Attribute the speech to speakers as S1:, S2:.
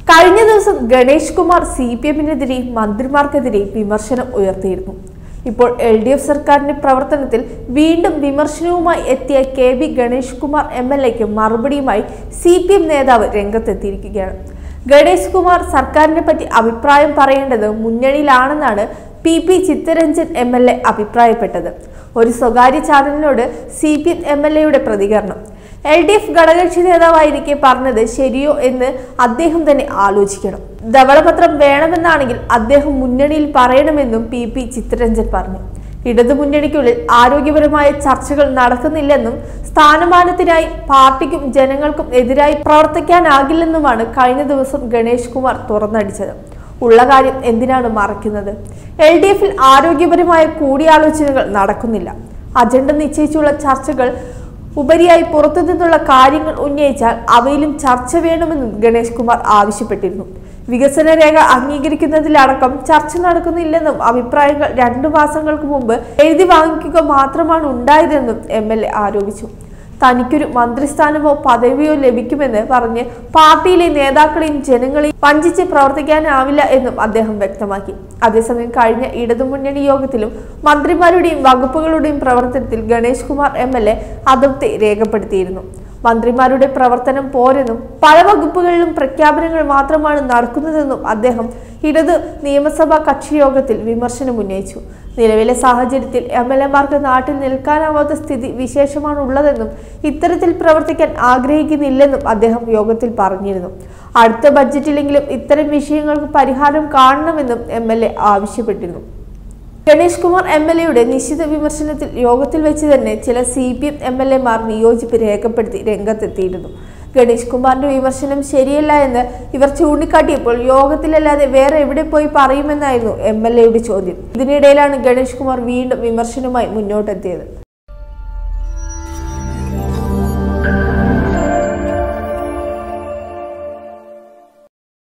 S1: കഴിഞ്ഞ ദിവസം Ganesh Kumar C P എമ്മിനെതിരെയും മന്ത്രിമാർക്കെതിരെയും വിമർശനം ഉയർത്തിയിരുന്നു ഇപ്പോൾ എൽ ഡി എഫ് സർക്കാരിന്റെ പ്രവർത്തനത്തിൽ വീണ്ടും വിമർശനവുമായി എത്തിയ K V Ganesh Kumar M L എക്ക് മറുപടിയുമായി സി പി എം നേതാവ് രംഗത്തെത്തിയിരിക്കുകയാണ് ഗണേഷ് കുമാർ സർക്കാരിനെ പറ്റി അഭിപ്രായം പറയേണ്ടത് മുന്നണിയിലാണെന്നാണ് P P Chittaranjan M L A അഭിപ്രായപ്പെട്ടത് ഒരു സ്വകാര്യ ചാനലിനോട് C P M M L എയുടെ പ്രതികരണം എൽ ഡി എഫ് ഘടകകക്ഷി നേതാവായിരിക്കെ പറഞ്ഞത് ശരിയോ എന്ന് അദ്ദേഹം തന്നെ ആലോചിക്കണം ധവളപത്രം വേണമെന്നാണെങ്കിൽ അദ്ദേഹം മുന്നണിയിൽ പറയണമെന്നും പി പി ചിത്തരഞ്ജൻ പറഞ്ഞു ഇടതു മുന്നണിക്കുള്ളിൽ ആരോഗ്യപരമായ ചർച്ചകൾ നടക്കുന്നില്ലെന്നും സ്ഥാനമാനത്തിനായി പാർട്ടിക്കും ജനങ്ങൾക്കും എതിരായി പ്രവർത്തിക്കാനാകില്ലെന്നുമാണ് കഴിഞ്ഞ ദിവസം ഗണേഷ് കുമാർ തുറന്നടിച്ചത് ഉള്ള കാര്യം എന്തിനാണ് മറയ്ക്കുന്നത് എൽ ഡി എഫിൽ ആരോഗ്യപരമായ കൂടിയാലോചനകൾ നടക്കുന്നില്ല അജണ്ട നിശ്ചയിച്ചുള്ള ചർച്ചകൾ ഉപരിയായി പുറത്തു നിന്നുള്ള കാര്യങ്ങൾ ഉന്നയിച്ചാൽ അവയിലും ചർച്ച വേണമെന്നും ഗണേഷ് കുമാർ ആവശ്യപ്പെട്ടിരുന്നു വികസന രേഖ അംഗീകരിക്കുന്നതിലടക്കം ചർച്ച നടക്കുന്നില്ലെന്നും അഭിപ്രായങ്ങൾ രണ്ടു മാസങ്ങൾക്ക് മുമ്പ് എഴുതി വാങ്ങിക്കുക മാത്രമാണ് ഉണ്ടായതെന്നും എം എൽ എ ആരോപിച്ചു തനിക്കൊരു മന്ത്രിസ്ഥാനമോ പദവിയോ ലഭിക്കുമെന്ന് പറഞ്ഞ് പാർട്ടിയിലെ നേതാക്കളെയും ജനങ്ങളെയും വഞ്ചിച്ച് പ്രവർത്തിക്കാനാവില്ല എന്നും അദ്ദേഹം വ്യക്തമാക്കി അതേസമയം കഴിഞ്ഞ ഇടതുമുന്നണി യോഗത്തിലും മന്ത്രിമാരുടെയും വകുപ്പുകളുടെയും പ്രവർത്തനത്തിൽ Ganesh Kumar M L A അതൃപ്തി രേഖപ്പെടുത്തിയിരുന്നു മന്ത്രിമാരുടെ പ്രവർത്തനം പോരെന്നും പല വകുപ്പുകളിലും പ്രഖ്യാപനങ്ങൾ മാത്രമാണ് നടക്കുന്നതെന്നും അദ്ദേഹം ഇടത് നിയമസഭാ കക്ഷിയോഗത്തിൽ വിമർശനം ഉന്നയിച്ചു നിലവിലെ സാഹചര്യത്തിൽ എം എൽ എമാർക്ക് നാട്ടിൽ നിൽക്കാനാവാത്ത സ്ഥിതി വിശേഷമാണ് ഉള്ളതെന്നും ഇത്തരത്തിൽ പ്രവർത്തിക്കാൻ ആഗ്രഹിക്കുന്നില്ലെന്നും അദ്ദേഹം യോഗത്തിൽ പറഞ്ഞിരുന്നു അടുത്ത ബഡ്ജറ്റിലെങ്കിലും ഇത്തരം വിഷയങ്ങൾക്ക് പരിഹാരം കാണണമെന്നും എം എൽ എ ആവശ്യപ്പെട്ടിരുന്നു ഗണേഷ് കുമാർ എം എൽ എയുടെ നിശ്ചിത വിമർശനത്തിൽ യോഗത്തിൽ വെച്ച് തന്നെ ചില C P M M L എമാർ നിയോജിപ്പ് രേഖപ്പെടുത്തി രംഗത്തെത്തിയിരുന്നു ഗണേഷ് കുമാറിന്റെ വിമർശനം ശരിയല്ല എന്ന് ഇവർ ചൂണ്ടിക്കാട്ടിയപ്പോൾ യോഗത്തിലല്ലാതെ വേറെ എവിടെ പോയി പറയുമെന്നായിരുന്നു എം എൽ എയുടെ ചോദ്യം ഇതിനിടയിലാണ് ഗണേഷ് കുമാർ വീണ്ടും വിമർശനവുമായി മുന്നോട്ടെത്തിയത്